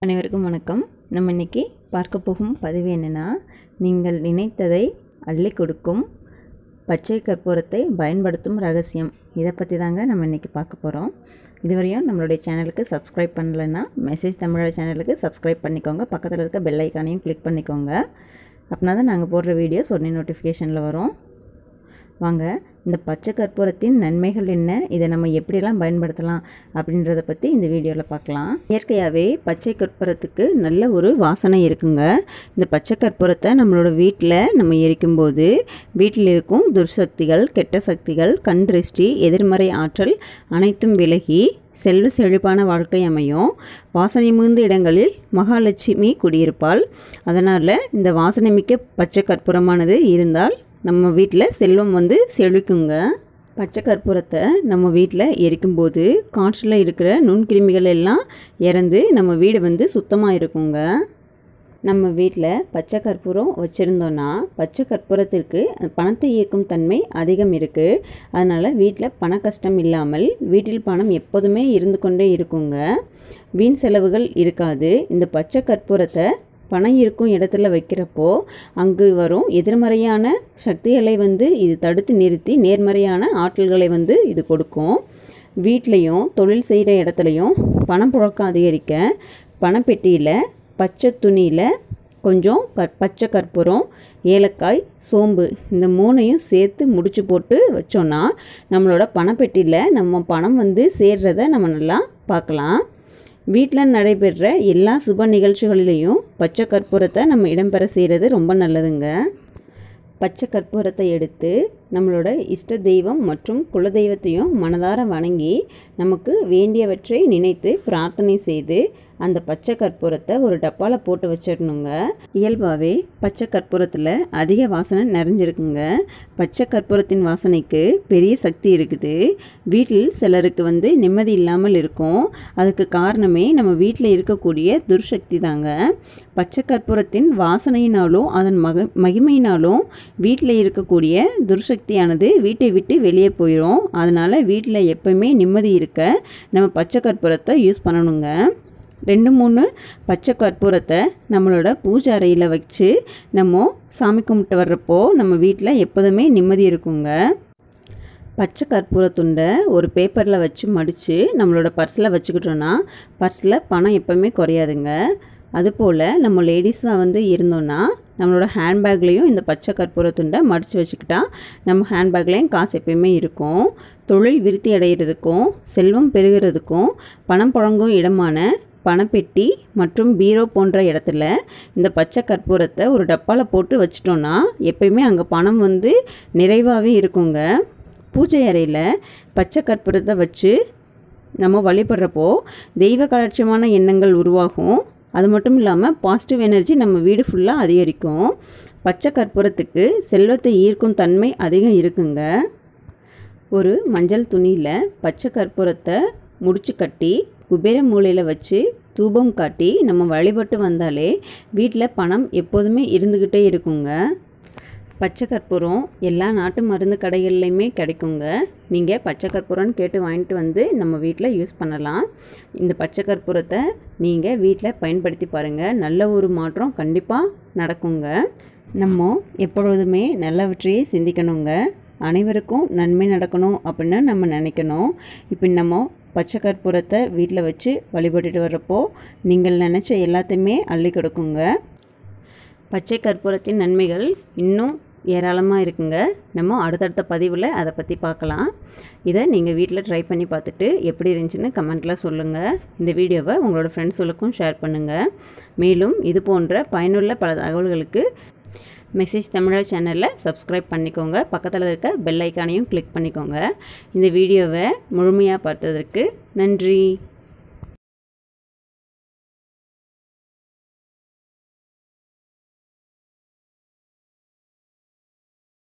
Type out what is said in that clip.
அனைவருக்கும் வணக்கம் நம்ம இன்னைக்கு பார்க்க போகும் பதிவு என்னென்னா நீங்கள் நினைத்ததை அள்ளி கொடுக்கும் பச்சை கற்பூரத்தை பயன்படுத்தும் ரகசியம் இதை பற்றி தாங்க நம்ம இன்றைக்கி பார்க்க போகிறோம் இதுவரையும் நம்மளுடைய சேனலுக்கு சப்ஸ்கிரைப் பண்ணலைன்னா மெசேஜ் தமிழோட சேனலுக்கு சப்ஸ்கிரைப் பண்ணிக்கோங்க பக்கத்தில் இருக்க பெல் ஐக்கானையும் கிளிக் பண்ணிக்கோங்க அப்படின்னா தான் நாங்கள் போடுற வீடியோஸ் உடனே நோட்டிஃபிகேஷனில் வரும் வாங்க இந்த பச்சை கற்பூரத்தின் நன்மைகள் என்ன இதை நம்ம எப்படியெல்லாம் பயன்படுத்தலாம் அப்படின்றத பற்றி இந்த வீடியோவில் பார்க்கலாம் இயற்கையாகவே பச்சை கற்பூரத்துக்கு நல்ல ஒரு வாசனை இருக்குங்க இந்த பச்சை கற்பூரத்தை நம்மளோட வீட்டில் நம்ம எரிக்கும்போது வீட்டில் இருக்கும் துர்சக்திகள் கெட்ட சக்திகள் கண் திருஷ்டி எதிர்மறை ஆற்றல் அனைத்தும் விலகி செல்வ செழிப்பான வாழ்க்கை அமையும் வாசனை மிகுந்த இடங்களில் மகாலட்சுமி குடியிருப்பாள் அதனால் இந்த வாசனை மிக்க பச்சை கற்பூரமானது இருந்தால் நம்ம வீட்டில் செல்வம் வந்து செழிக்குங்க பச்சை கற்பூரத்தை நம்ம வீட்டில் எரிக்கும்போது காற்றில் இருக்கிற நுண்கிருமிகள் எல்லாம் இறந்து நம்ம வீடு வந்து சுத்தமாக இருக்குங்க நம்ம வீட்டில் பச்சை கற்பூரம் வச்சுருந்தோன்னா பச்சை கற்பூரத்திற்கு பணத்தை ஈர்க்கும் தன்மை அதிகம் இருக்குது அதனால் வீட்டில் பண கஷ்டம் இல்லாமல் வீட்டில் பணம் எப்போதுமே இருந்து கொண்டே இருக்குங்க வீண் செலவுகள் இருக்காது இந்த பச்சை கற்பூரத்தை பணம் இருக்கும் இடத்துல வைக்கிறப்போ அங்கு வரும் எதிர்மறையான சக்திகளை வந்து இது தடுத்து நிறுத்தி நேர்மறையான ஆற்றல்களை வந்து இது கொடுக்கும் வீட்லேயும் தொழில் செய்கிற இடத்துலையும் பணம் புழக்கம் அதிகரிக்க பணப்பெட்டியில் பச்சை துணியில் கொஞ்சம் க பச்சை கற்பூரம் ஏலக்காய் சோம்பு இந்த மூணையும் சேர்த்து முடிச்சு போட்டு வச்சோன்னா நம்மளோட பணப்பெட்டியில் நம்ம பணம் வந்து சேர்றத நம்ம நல்லா பார்க்கலாம் வீட்டில் நடைபெற எல்லா சுப நிகழ்ச்சிகளிலையும் பச்சை கற்பூரத்தை நம்ம இடம்பெற செய்கிறது ரொம்ப நல்லதுங்க பச்சை கற்பூரத்தை எடுத்து நம்மளோட இஷ்ட தெய்வம் மற்றும் குலதெய்வத்தையும் மனதார வணங்கி நமக்கு வேண்டியவற்றை நினைத்து பிரார்த்தனை செய்து அந்த பச்சை கற்பூரத்தை ஒரு டப்பாவில் போட்டு வச்சிடணுங்க இயல்பாகவே பச்சை கற்பூரத்தில் அதிக வாசனை நிறைஞ்சிருக்குங்க பச்சை கற்பூரத்தின் வாசனைக்கு பெரிய சக்தி இருக்குது வீட்டில் சிலருக்கு வந்து நிம்மதி இல்லாமல் இருக்கும் அதுக்கு காரணமே நம்ம வீட்டில் இருக்கக்கூடிய துர்சக்தி தாங்க பச்சை கற்பூரத்தின் வாசனையினாலும் அதன் மக மகிமையினாலும் வீட்டில் இருக்கக்கூடிய துர்சக்தியானது வீட்டை விட்டு வெளியே போயிடும் அதனால் வீட்டில் எப்பவுமே நிம்மதி இருக்க நம்ம பச்சை கற்பூரத்தை யூஸ் பண்ணணுங்க ரெண்டு மூணு பச்சை கற்பூரத்தை நம்மளோட பூஜை அறையில் வச்சு நம்ம சாமி கும்பிட்டு வர்றப்போ நம்ம வீட்டில் எப்போதுமே நிம்மதி இருக்குங்க பச்சை கற்பூர துண்டை ஒரு பேப்பரில் வச்சு மடித்து நம்மளோட பர்ஸில் வச்சுக்கிட்டோன்னா பர்ஸில் பணம் எப்போவுமே குறையாதுங்க அதுபோல் நம்ம லேடிஸாக வந்து இருந்தோன்னா நம்மளோட ஹேண்ட்பேக்லேயும் இந்த பச்சை கற்பூர துண்டை மடித்து வச்சுக்கிட்டா நம்ம ஹேண்ட்பேக்லேயும் காசு எப்பயுமே இருக்கும் தொழில் விருத்தி அடைகிறதுக்கும் செல்வம் பெருகிறதுக்கும் பணம் புழங்கும் இடமான பணப்பெட்டி மற்றும் பீரோ போன்ற இடத்துல இந்த பச்சை கற்பூரத்தை ஒரு டப்பாவில் போட்டு வச்சிட்டோன்னா எப்பயுமே அங்கே பணம் வந்து நிறைவாகவே இருக்குங்க பூஜை அறையில் பச்சை கற்பூரத்தை வச்சு நம்ம வழிபடுறப்போ தெய்வ கலட்சியமான எண்ணங்கள் உருவாகும் அது மட்டும் இல்லாமல் பாசிட்டிவ் எனர்ஜி நம்ம வீடு ஃபுல்லாக அதிகரிக்கும் பச்சை கற்பூரத்துக்கு செல்வத்தை ஈர்க்கும் தன்மை அதிகம் இருக்குங்க ஒரு மஞ்சள் துணியில் பச்சை கற்பூரத்தை முடிச்சு கட்டி குபேர மூலையில் வச்சு தூபம் காட்டி நம்ம வழிபட்டு வந்தாலே வீட்டில் பணம் எப்போதுமே இருந்துக்கிட்டே இருக்குங்க பச்சை கற்பூரம் எல்லா நாட்டு மருந்து கடைகள்லையுமே கிடைக்குங்க நீங்கள் பச்சை கற்பூரம்னு கேட்டு வாங்கிட்டு வந்து நம்ம வீட்டில் யூஸ் பண்ணலாம் இந்த பச்சை கற்பூரத்தை நீங்கள் வீட்டில் பயன்படுத்தி பாருங்கள் நல்ல ஒரு மாற்றம் கண்டிப்பாக நடக்குங்க நம்ம எப்பொழுதுமே நல்லவற்றையே சிந்திக்கணுங்க அனைவருக்கும் நன்மை நடக்கணும் அப்படின்னு நம்ம நினைக்கணும் இப்போ நம்ம பச்சை கற்பூரத்தை வீட்டில் வச்சு வழிபட்டுட்டு வர்றப்போ நீங்கள் நினச்ச எல்லாத்தையுமே அள்ளி கொடுக்குங்க பச்சை கற்பூரத்தின் நன்மைகள் இன்னும் ஏராளமாக இருக்குங்க நம்ம அடுத்தடுத்த பதிவில் அதை பற்றி பார்க்கலாம் இதை நீங்கள் வீட்டில் ட்ரை பண்ணி பார்த்துட்டு எப்படி இருந்துச்சுன்னு கமெண்ட்டில் சொல்லுங்கள் இந்த வீடியோவை உங்களோட ஃப்ரெண்ட்ஸுகளுக்கும் ஷேர் பண்ணுங்கள் மேலும் இது போன்ற பயனுள்ள பல தகவல்களுக்கு மெசேஜ் தமிழா சேனலில் சப்ஸ்கிரைப் பண்ணிக்கோங்க பக்கத்தில் இருக்க பெல் ஐக்கானையும் கிளிக் பண்ணிக்கோங்க இந்த வீடியோவை முழுமையாக பார்த்ததற்கு நன்றி